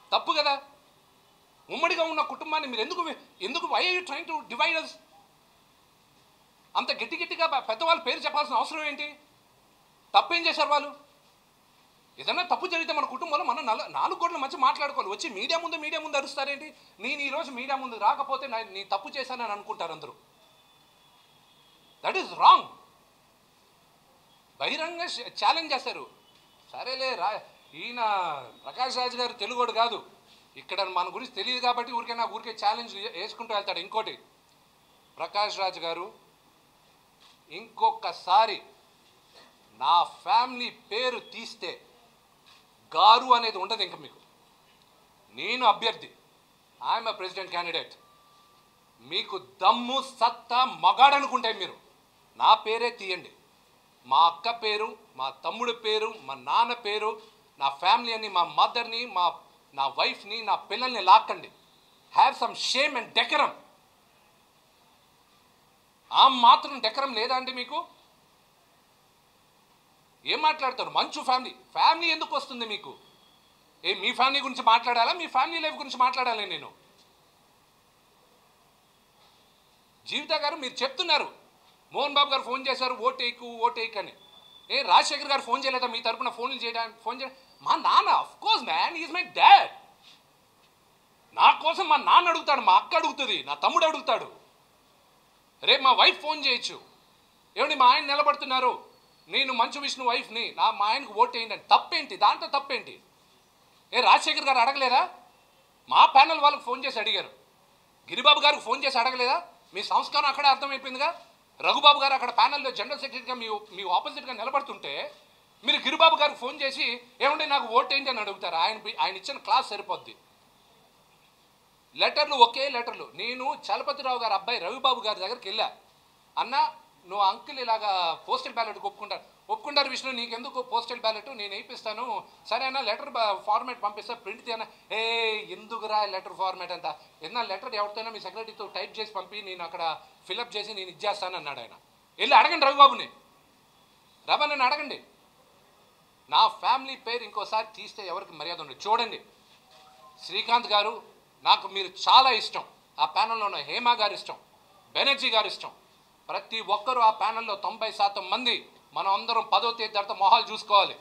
తప్పు కదా ఉమ్మడిగా ఉన్న కుటుంబాన్ని మీరు ఎందుకు ఎందుకు why you trying to divide us అంత గట్టి గట్టిగా పె- పెద్దవాళ్ళ పేరు చెప్పాల్సిన అవసరం ఏంటి తప్పేం చేశారు వాళ్ళు ఏదైనా తప్పు జరిగితే మన కుటుంబంలో మనం నల నాలుగు కోట్ల మధ్య మాట్లాడుకోవాలి వచ్చి మీడియా ముందు మీడియా ముందు అరుస్తారేంటి నేను ఈరోజు మీడియా ముందు రాకపోతే నా- నీ తప్పు చేశానని అనుకుంటారు అందరూ దట్ ఈస్ రాంగ్ బహిరంగ ఛాలెంజ్ చేశారు సరేలే రా ఈయన ప్రకాష్ రాజ్ గారు తెలుగోడు కాదు ఇక్కడ మన గురించి తెలియదు కాబట్టి ఊరికే నా ఊరికే ఛాలెంజ్ వేసుకుంటూ వెళ్తాడు ఇంకోటి ప్రకాష్ రాజ్ గారు ఇంకొకసారి నా ఫ్యామిలీ పేరు తీస్తే గారు అనేది ఉండదు ఇంకా మీకు నేను అభ్యర్థి ఐఎమ్ ప్రెసిడెంట్ క్యాండిడేట్ మీకు దమ్ము సత్తా మగాడనుకుంటే మీరు నా పేరే తీయండి మా అక్క పేరు మా తమ్ముడి పేరు మా నాన్న పేరు నా ఫ్యామిలీ అని మా మదర్ని మా నా వైఫ్ని నా పిల్లల్ని లాక్కండి have some shame and decorum ఆ మాత్రం డెకరం లేదా అండి మీకు ఏం మాట్లాడతారు మంచు ఫ్యామిలీ ఫ్యామిలీ ఎందుకు వస్తుంది మీకు ఏ మీ ఫ్యామిలీ గురించి మాట్లాడాలా మీ ఫ్యామిలీ లైఫ్ గురించి మాట్లాడాలి నేను జీవిత గారు మీరు చెప్తున్నారు మోహన్ బాబు గారు ఫోన్ చేశారు ఓటేకు ఓటేక్ అని ఏ రాజశేఖర్ గారు ఫోన్ చేయలేదా మీ తరపున ఫోన్లు చేయడానికి ఫోన్ చేయ మా నాన్న of course man is my dad నా కోసం మా నాన్న అడుగుతాడు మా అక్క అడుగుతుంది నా తమ్ముడు అడుగుతాడు రేపు మా వైఫ్ ఫోన్ చేయొచ్చు ఏమండి మా ఆయన నిలబడుతున్నారు నేను మంచు విష్ణు వైఫ్ని నా మా ఆయనకు ఓట్ వేయండి అని తప్పేంటి దాంట్లో తప్పేంటి ఏ రాజశేఖర్ గారు అడగలేదా మా ప్యానల్ వాళ్ళకి ఫోన్ చేసి అడిగారు గిరిబాబు గారికి ఫోన్ చేసి అడగలేదా మీ సంస్కారం అక్కడే అర్థమైపోయిందిగా రఘుబాబు గారు అక్కడ ప్యానల్లో జనరల్ సెక్రటరీగా మీ మీ ఆపోజిట్గా నిలబడుతుంటే మీరు గిరిబాబు గారికి ఫోన్ చేసి ఏమంటే నాకు ఓట్ ఏంటి అని అడుగుతారు ఆయన ఆయన ఇచ్చిన క్లాస్ సరిపోద్ది లెటర్లు ఒకే లెటర్లు నేను చలపతిరావు గారి అబ్బాయి రవిబాబు గారి దగ్గరికి వెళ్ళా అన్న నువ్వు అంకుల్ ఇలాగా పోస్టల్ బ్యాలెట్ ఒప్పుకుంటారు ఒప్పుకుంటారు విష్ణు నీకెందుకు పోస్టల్ బ్యాలెట్ నేను వేయిస్తాను సరే అన్న లెటర్ ఫార్మాట్ పంపిస్తా ప్రింట్ తీయన ఏ ఎందుకురా లెటర్ ఫార్మాట్ అంతా ఏదన్నా లెటర్ ఎవరితోనో మీ సెక్రటరీతో టైప్ చేసి పంపి నేను అక్కడ ఫిలప్ చేసి నేను ఇచ్చేస్తాను అన్నాడు ఆయన వెళ్ళి అడగండి రవిబాబుని రవి నన్ను అడగండి నా ఫ్యామిలీ పేరు ఇంకోసారి తీస్తే ఎవరికి మర్యాద ఉండదు చూడండి శ్రీకాంత్ గారు నాకు మీరు చాలా ఇష్టం ఆ ప్యానల్లో ఉన్న హేమ గారు ఇష్టం బెనర్జీ గారు ఇష్టం ప్రతి ఒక్కరూ ఆ ప్యానల్లో తొంభై శాతం మంది మనం అందరం పదో తేదీ తర్వాత మొహాలు చూసుకోవాలి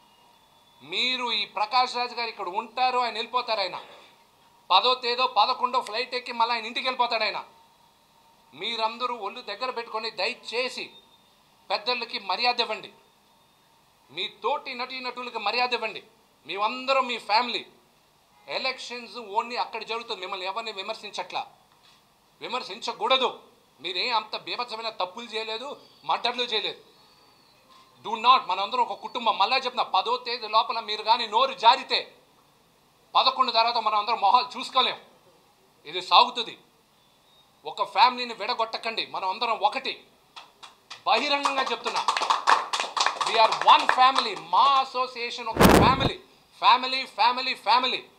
మీరు ఈ ప్రకాష్ రాజ్ గారు ఇక్కడ ఉంటారు ఆయన వెళ్ళిపోతారు ఆయన పదో తేదో పదకొండో ఫ్లైట్ ఎక్కి మళ్ళీ ఆయన ఇంటికి వెళ్ళిపోతాడు ఆయన మీరందరూ ఒళ్ళు దగ్గర పెట్టుకొని దయచేసి పెద్దలకి మర్యాద ఇవ్వండి మీ తోటి నటీనటులకి మర్యాద ఇవ్వండి మేమందరం మీ ఫ్యామిలీ ఎలక్షన్స్ ఓన్లీ అక్కడ జరుగుతుంది మిమ్మల్ని ఎవరిని విమర్శించట్లా విమర్శించకూడదు మీరేం అంత బీభత్సమైన తప్పులు చేయలేదు మర్డర్లు చేయలేదు డూ నాట్ మనందరం ఒక కుటుంబం మళ్ళా చెప్తున్నా పదో తేదీ లోపల మీరు కానీ నోరు జారితే పదకొండు తర్వాత మనం అందరం మొహాలు చూసుకోలేం ఇది సాగుతుంది ఒక ఫ్యామిలీని విడగొట్టకండి మనం అందరం ఒకటి బహిరంగంగా చెప్తున్నా వీఆర్ వన్ ఫ్యామిలీ మా అసోసియేషన్ ఒక ఫ్యామిలీ ఫ్యామిలీ ఫ్యామిలీ ఫ్యామిలీ